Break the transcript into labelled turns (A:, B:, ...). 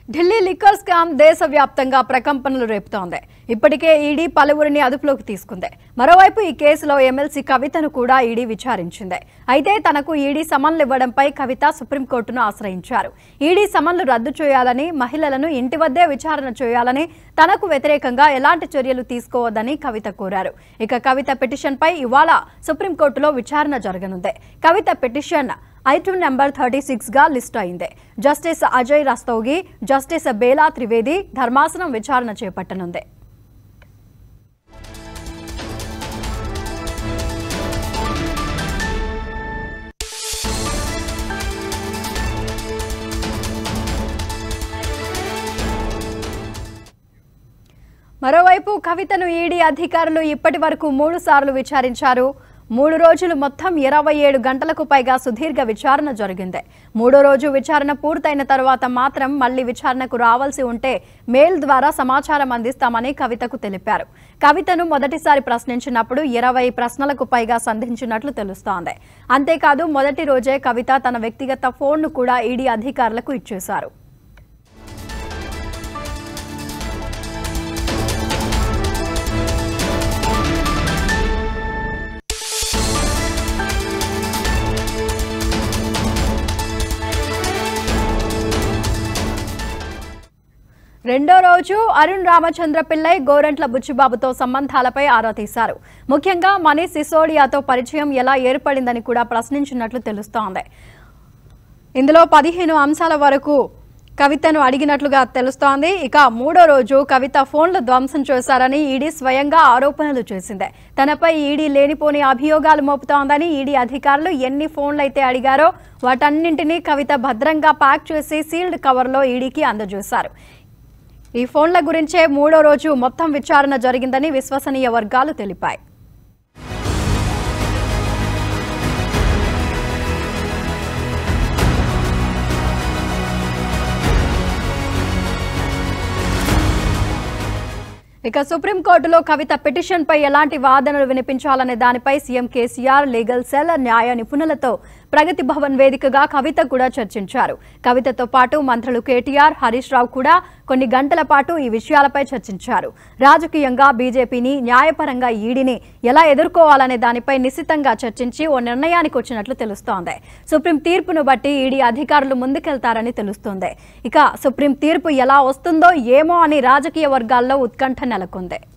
A: Delhi liquor scam దేశవ్యాప్తంగా ప్రకంపనలు రేపుతోంది ఇప్పటికే ఈడీ పలువురిని అదుపులోకి తీసుకుంది మరోవైపు ఈ కేసులో ఎమ్మెల్సీ కవితను కూడా ఈడీ విచారించింది అయితే తనకు ఈడీ సమన్లు ఇవ్వడంపై కవిత సుప్రీంకోర్టును ఆశ్రయించారు ఈడీ సమన్లు రద్దు చేయాలని మహిళలను ఇంటి వద్దే విచారణ చేయాలని తనకు వ్యతిరేకంగా ఎలాంటి చర్యలు తీసుకోవద్దని కవిత కోరారు ఇక కవిత పిటిషన్పై ఇవాళ సుప్రీంకోర్టులో విచారణ జరగనుంది Kavitha petition item number thirty six గా లిస్ట్ అయింది జస్టిస్ అజయ్ రస్తోగి జస్టిస్ బేలా త్రివేది ధర్మాసనం విచారణ చేపట్టనుంది మరోవైపు కవితను ఈడీ అధికారులు ఇప్పటి వరకు మూడు సార్లు విచారించారు మూడు రోజులు మొత్తం ఇరవై ఏడు గంటలకు పైగా సుదీర్ఘ విచారణ జరిగింది మూడో రోజు విచారణ పూర్తయిన తర్వాత మాత్రం మళ్లీ విచారణకు రావాల్సి ఉంటే మెయిల్ ద్వారా సమాచారం అందిస్తామని కవితకు తెలిపారు కవితను మొదటిసారి ప్రశ్నించినప్పుడు ఇరవై ప్రశ్నలకు పైగా సంధించినట్లు తెలుస్తోంది అంతేకాదు మొదటి రోజే కవిత తన వ్యక్తిగత ఫోన్ను కూడా ఈడీ అధికారులకు ఇచ్చేశారు రెండో రోజు అరుణ్ రామచంద్ర పిల్లై గోరంట్ల బుచ్చిబాబుతో సంబంధాలపై ఆరా తీశారు ముఖ్యంగా మనీష్ సిసోడియాతో పరిచయం ఎలా ఏర్పడిందని కూడా ప్రశ్నించినట్లు తెలుస్తోంది ఇందులో పదిహేను అంశాల వరకు కవితను అడిగినట్లుగా తెలుస్తోంది ఇక మూడో రోజు కవిత ఫోన్లు ధ్వంసం చేశారని ఈడీ స్వయంగా ఆరోపణలు చేసింది తనపై ఈడీ లేనిపోని అభియోగాలు మోపుతోందని ఈడీ అధికారులు ఎన్ని ఫోన్లు అయితే అడిగారో వాటన్నింటినీ కవిత భద్రంగా ప్యాక్ చేసి సీల్డ్ కవర్లో ఈడీకి అందజేశారు ఈ ఫోన్ల గురించే మూడో రోజు మొత్తం విచారణ జరిగిందని విశ్వసనీయ వర్గాలు తెలిపాయి ఇక సుప్రీంకోర్టులో కవిత పిటిషన్పై ఎలాంటి వాదనలు వినిపించాలనే దానిపై సీఎం కేసీఆర్ లీగల్ సెల్ న్యాయ నిపుణులతో ప్రగతి భవన్ వేదికగా కవిత కూడా చర్చించారు కవితతో పాటు మంత్రులు కేటీఆర్ హరీష్ రావు కూడా కొన్ని గంటల పాటు ఈ విషయాలపై చర్చించారు రాజకీయంగా బీజేపీని న్యాయపరంగా ఈడీని ఎలా ఎదుర్కోవాలనే దానిపై నిశితంగా చర్చించి ఓ నిర్ణయానికి వచ్చినట్లు తెలుస్తోంది సుప్రీం తీర్పును బట్టి ఈడీ అధికారులు ముందుకెళ్తారని తెలుస్తోంది ఇక సుప్రీం తీర్పు ఎలా వస్తుందో ఏమో అని రాజకీయ వర్గాల్లో ఉత్కంఠ నెలకొంది